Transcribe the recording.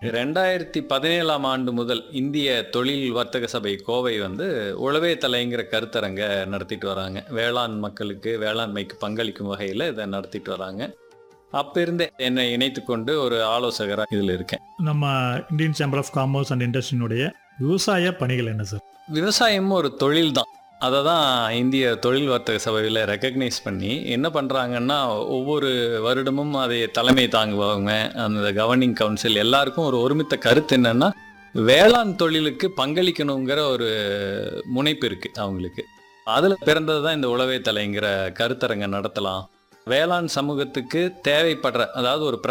ரெண்டாயிரத்தி பதினேழாம் ஆண்டு முதல் இந்திய தொழில் வர்த்தக சபை கோவை வந்து உழவே தலைங்கிற கருத்தரங்க நடத்திட்டு வராங்க வேளாண் மக்களுக்கு வேளாண்மைக்கு பங்களிக்கும் வகையில் இதை நடத்திட்டு வராங்க அப்ப இருந்தே என்னை இணைத்து கொண்டு ஒரு ஆலோசகராக இதில் இருக்கேன் நம்ம Indian chamber of commerce and இண்டஸ்ட்ரியினுடைய விவசாய பணிகள் என்ன சார் விவசாயமும் ஒரு தொழில் தான் அதை தான் இந்திய தொழில் வர்த்தக சபையில் ரெக்கக்னைஸ் பண்ணி என்ன பண்ணுறாங்கன்னா ஒவ்வொரு வருடமும் அதை தலைமை தாங்குவாங்க அந்த கவர்னிங் கவுன்சில் எல்லாருக்கும் ஒரு ஒருமித்த கருத்து என்னன்னா வேளாண் தொழிலுக்கு பங்களிக்கணுங்கிற ஒரு முனைப்பு இருக்குது அவங்களுக்கு அதில் பிறந்தது தான் இந்த உழவே தலைங்கிற கருத்தரங்க நடத்தலாம் வேளாண் சமூகத்துக்கு தேவைப்படுற அதாவது ஒரு